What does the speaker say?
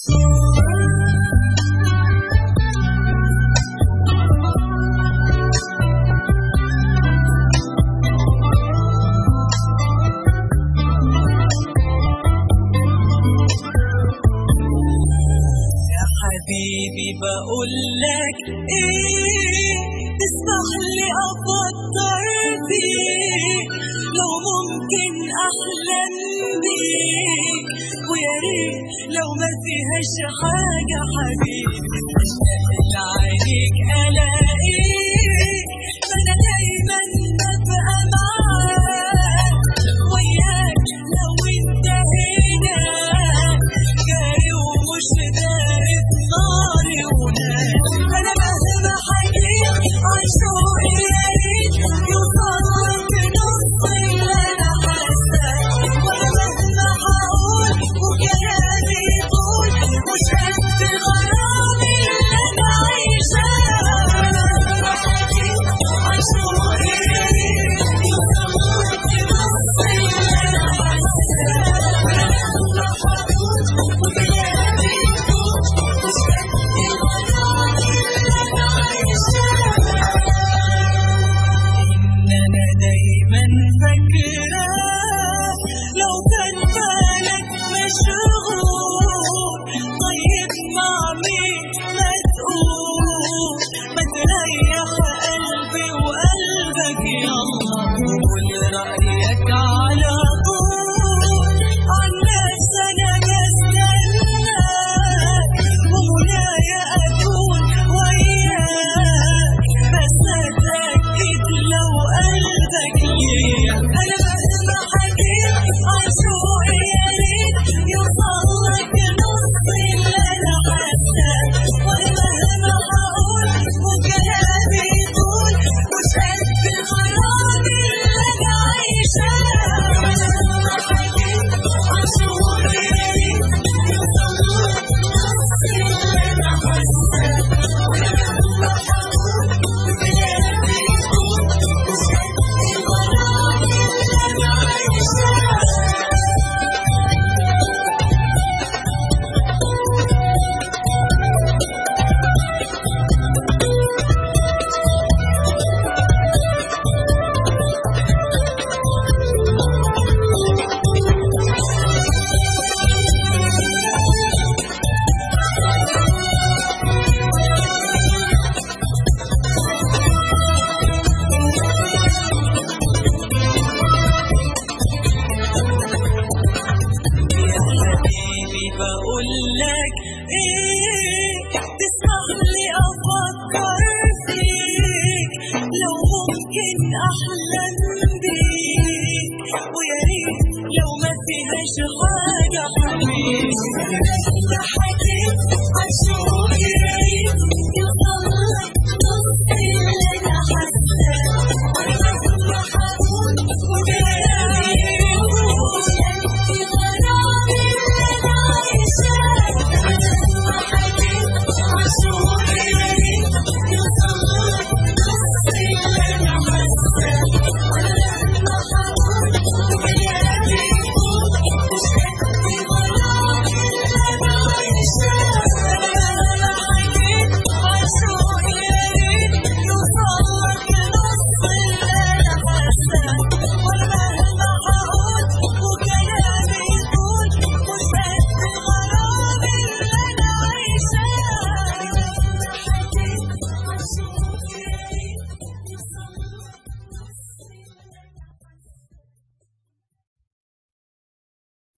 يا حبيبي بقول لك ايه تسمح لي افكر فيك لو ممكن احلم بيك ويا ريت لو ما فيهاش حاجه حبيبي اشتاق لعينيك الاقيك ما انا دايما ببقى معاك وياك لو انت هنا جاري ومش دارت ناري ونار انا مهما حكيت عن شوقي يا ريت يوصلك نص اللي انا حاساه وانا مهما هقول وكلامي يطول مش قد غرامي اللي انا عايشاه حكيت عن شوقي يا ريت يوصلك نص اللي انا إن أنا دايما فاكرة لو كان بالك مشغول طيب مع مين ما تقول ما تريح قلبي وقلبك يلا قول رأيك على طول عن نفسي أنا بستناك ومناي أكون وياك بس أتأكد لو قلبك ليا أنا مهما حكيت عن شوقي يا ريت يوصلك نص اللي أنا حاساه وأنا مهما هقول وكلامي يطول مش قد غرامي اللي أنا عايشاه أنا مهما حكيت عن شوقي يا ريت يوصلك نص اللي أنا حاساه وأنا مهما هقول وكلامي يطول مش قد غرامي اللي أنا عايشاه يا حبيبي بقول لك ايه تسمح لي افكر فيك لو ممكن احلم بيك ويا ريت لو ما فيهاش حاجه حبيبي حكيت عن شوقي